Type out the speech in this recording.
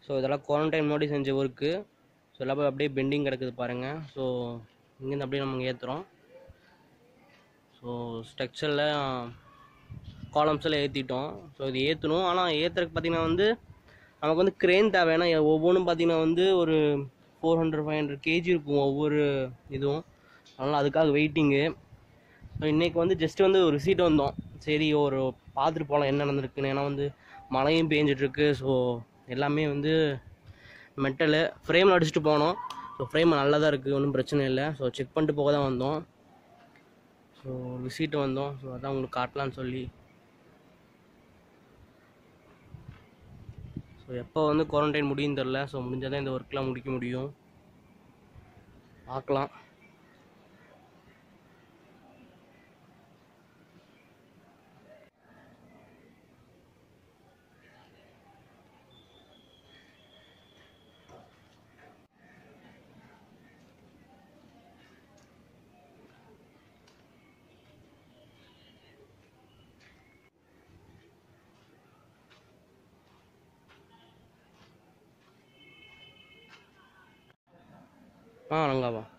so இதெல்லாம் quarantine முன்னாடி செஞ்ச ஒர்க்கு ஸோ எல்லாம் போய் அப்படியே பெண்டிங் கிடக்குது பாருங்கள் ஸோ இங்கேருந்து அப்படியே நம்ம ஏற்றுறோம் ஸோ ஸ்ட்ரக்சரில் காலம்ஸில் ஏற்றிட்டோம் ஸோ இது ஏற்றணும் ஆனால் ஏற்றுறதுக்கு பார்த்தீங்கன்னா வந்து நமக்கு வந்து க்ரேன் தேவை ஏன்னா ஒவ்வொன்றும் பார்த்தீங்கன்னா வந்து ஒரு four hundred five hundred kg இருக்கும் ஒவ்வொரு இதுவும் அதனால் அதுக்காக வெயிட்டிங்கு ஸோ இன்றைக்கி வந்து ஜஸ்ட் வந்து ஒரு சீட் வந்தோம் சரி ஒரு பார்த்துட்டு போகலாம் என்ன நடந்திருக்குன்னு ஏன்னா வந்து மழையும் பேஞ்சிட்ருக்கு ஸோ எல்லாமே வந்து மெட்டலு ஃப்ரேமில் அடிச்சுட்டு போனோம் ஸோ ஃப்ரேம் நல்லா தான் இருக்குது ஒன்றும் பிரச்சனை இல்லை ஸோ செக் பண்ணிட்டு போக தான் வந்தோம் ஸோ விசிட் வந்தோம் ஸோ அதான் உங்களுக்கு காட்டலான்னு சொல்லி ஸோ எப்போ வந்து குவாரண்டைன் முடியும் தெரில ஸோ முடிஞ்சால் தான் இந்த ஒர்க்லாம் முடிக்க முடியும் பார்க்கலாம் ஆ ரங்காவா